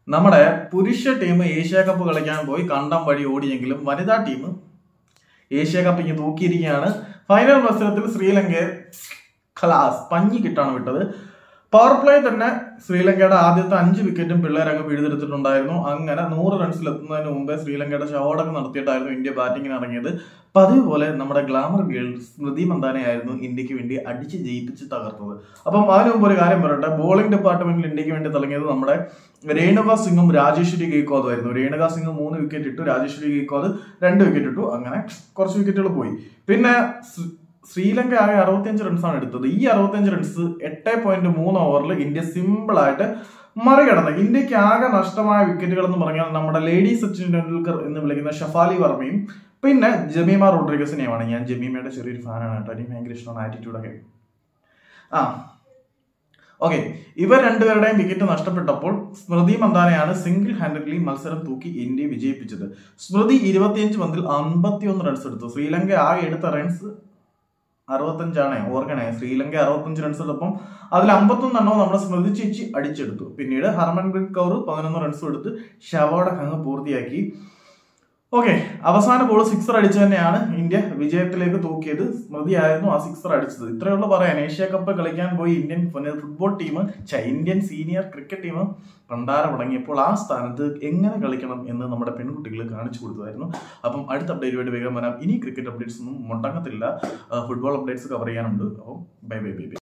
നമ്മുടെ പുരുഷ team Asia Cup കളിക്കാൻ പോയി കണ്ടം വഴി ഓടിയെങ്കിലും വനിതാ ടീം ഏഷ്യ കപ്പ് ഇങ്ങനെ തൂക്കിയിരിക്കുകയാണ് ഫൈനൽ മത്സരത്തിൽ ശ്രീലങ്കയെ ഖലാസ് പഞ്ഞി കിട്ടാണ് വിട്ടത് പവർ പ്ലേ തന്നെ ശ്രീലങ്കയുടെ ആദ്യത്തെ അഞ്ച് വിക്കറ്റും പിള്ളേരങ്ങ് പിഴുതെടുത്തിട്ടുണ്ടായിരുന്നു അങ്ങനെ നൂറ് റൺസിൽ എത്തുന്നതിന് മുമ്പേ ശ്രീലങ്കയുടെ ഷോടൊക്കെ നടത്തിയിട്ടായിരുന്നു ഇന്ത്യ ബാറ്റിങ്ങിന് ഇറങ്ങിയത് പതിവ് പോലെ നമ്മുടെ ഗ്ലാമർ ഗേൾ സ്മൃതി മന്ദാനയായിരുന്നു ഇന്ത്യക്ക് വേണ്ടി അടിച്ച് ജയിപ്പിച്ച് തകർത്തത് അപ്പം അതിനു മുമ്പ് ഒരു കാര്യം പറയട്ടെ ബോളിംഗ് ഡിപ്പാർട്ട്മെന്റിൽ ഇന്ത്യക്ക് വേണ്ടി തുടങ്ങിയത് നമ്മുടെ രേണുക സിംഗും രാജേശ്വരി ഗെയ്ക്കോദും ആയിരുന്നു രേണുക സിംഗ് മൂന്ന് വിക്കറ്റ് ഇട്ടു രാജേശ്വരി ഗെയ്ക്കോദ് രണ്ട് വിക്കറ്റ് ഇട്ടു അങ്ങനെ കുറച്ച് വിക്കറ്റുകൾ പോയി പിന്നെ ശ്രീ- ശ്രീലങ്ക ആകെ അറുപത്തിയഞ്ച് റൺസാണ് എടുത്തത് ഈ അറുപത്തിയഞ്ച് റൺസ് എട്ട് പോയിന്റ് മൂന്ന് ഓവറിൽ ഇന്ത്യ സിമ്പിൾ ആയിട്ട് മറികടന്ന് ഇന്ത്യക്ക് ആകെ നഷ്ടമായ വിക്കറ്റുകൾ എന്ന് പറഞ്ഞാൽ നമ്മുടെ ലേഡി സച്ചിൻ ടെണ്ടുൽക്കർ എന്ന് വിളിക്കുന്ന ഷഫാലി വർമ്മയും പിന്നെ ജമീമ റോഡ്രിഗസിനെയുമാണ് ഞാൻ ജമീമയുടെ ചെറിയൊരു ഫാനാണ് കേട്ടോ എനിക്ക് ഭയങ്കര ഇഷ്ടമാണ് ആറ്റിറ്റ്യൂഡൊക്കെ ആ ഓക്കെ ഇവർ രണ്ടുപേരുടെയും വിക്കറ്റ് നഷ്ടപ്പെട്ടപ്പോൾ സ്മൃതി മന്ദാനയാണ് സിംഗിൾ ഹാൻഡഡ്ലി മത്സരം തൂക്കി ഇന്ത്യയെ വിജയിപ്പിച്ചത് സ്മൃതി ഇരുപത്തിയഞ്ച് പന്തിൽ അമ്പത്തിയൊന്ന് റൺസ് എടുത്തു ശ്രീലങ്ക ആകെ എടുത്ത റൺസ് അറുപത്തഞ്ചാണ് ഓർക്കണേ ശ്രീലങ്ക അറുപത്തഞ്ച് റൺസ് എടുത്തപ്പം അതിൽ അമ്പത്തൊന്നെണ്ണവും നമ്മുടെ സ്മൃതി ചേച്ചി അടിച്ചെടുത്തു പിന്നീട് ഹർമൻപ്രീത് കൗർ പതിനൊന്ന് റൺസും എടുത്ത് ഷവോടെ അങ്ങ് പൂർത്തിയാക്കി ഓക്കെ അവസാന ബോൾ സിക്സർ അടിച്ചു തന്നെയാണ് ഇന്ത്യ വിജയത്തിലേക്ക് തൂക്കിയത് സ്മൃതി ആയിരുന്നു ആ സിക്സർ അടിച്ചത് ഇത്രയേ ഉള്ളൂ പറയാൻ ഏഷ്യ കപ്പ് കളിക്കാൻ പോയി Indian football team Indian senior cricket team പണ്ടാര തുടങ്ങിയപ്പോൾ ആ സ്ഥാനത്ത് എങ്ങനെ കളിക്കണം എന്ന് നമ്മുടെ പെൺകുട്ടികൾ കാണിച്ചു കൊടുത്തതായിരുന്നു അപ്പം അടുത്ത അപ്ഡേറ്റുമായിട്ട് വേഗം വരാം ഇനി ക്രിക്കറ്റ് അപ്ഡേറ്റ്സ് ഒന്നും മുടങ്ങത്തില്ല ഫുട്ബോൾ അപ്ഡേറ്റ്സ് കവർ ചെയ്യാനുണ്ട് അപ്പം ബൈ ബൈ ബൈ ബൈ